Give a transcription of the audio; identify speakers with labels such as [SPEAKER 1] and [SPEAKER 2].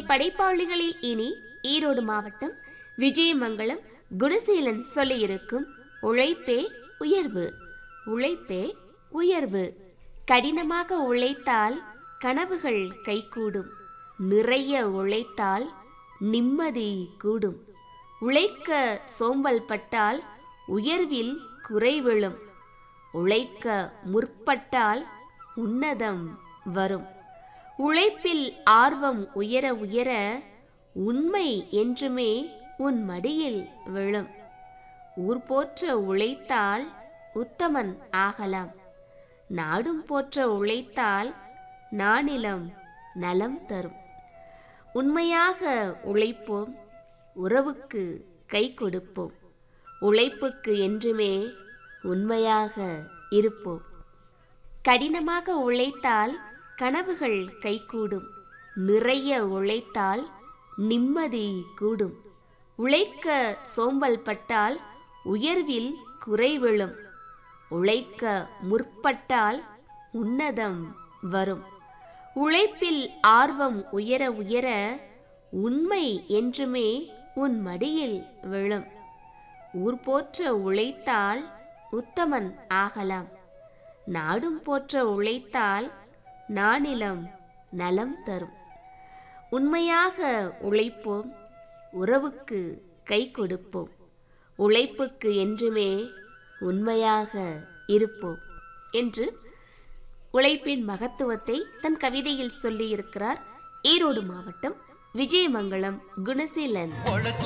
[SPEAKER 1] படைப்பாளிகளில் இனி ஈரோடு மாவட்டம் விஜயமங்கலம் குணசீலன் சொல்லியிருக்கும் உழைப்பே உயர்வு உழைப்பே உயர்வு கடினமாக உழைத்தால் கனவுகள் கைகூடும் நிறைய உழைத்தால் நிம்மதி கூடும் உழைக்க சோம்பல் பட்டால் உயர்வில் குறை விழும் உழைக்க முற்பட்டால் உன்னதம் வரும் உழைப்பில் ஆர்வம் உயர உயர உண்மை என்றுமே உன் மடியில் விழும் ஊர் போற்ற உழைத்தால் உத்தமன் ஆகலாம் நாடும் போற்ற உழைத்தால் நானிலம் நலம் தரும் உண்மையாக உழைப்போம் உறவுக்கு கை கொடுப்போம் உழைப்புக்கு என்றுமே உண்மையாக இருப்போம் கடினமாக உழைத்தால் கனவுகள் கைகூடும் நிறைய உழைத்தால் நிம்மதி கூடும் உழைக்க சோம்பல் பட்டால் உயர்வில் குறை விழும் உழைக்க முற்பட்டால் உன்னதம் வரும் உழைப்பில் ஆர்வம் உயர உயர உண்மை என்றுமே உன் மடியில் விழும் ஊர் போற்ற உழைத்தால் உத்தமன் ஆகலாம் நாடும் போற்ற உழைத்தால் நானிலம் நலம் தரும் உண்மையாக உழைப்போம் உறவுக்கு கை கொடுப்போம் உழைப்புக்கு என்றுமே உண்மையாக இருப்போம் என்று உழைப்பின் மகத்துவத்தை தன் கவிதையில் சொல்லியிருக்கிறார் ஈரோடு மாவட்டம் விஜயமங்கலம் குணசீலன்
[SPEAKER 2] உழைச்சு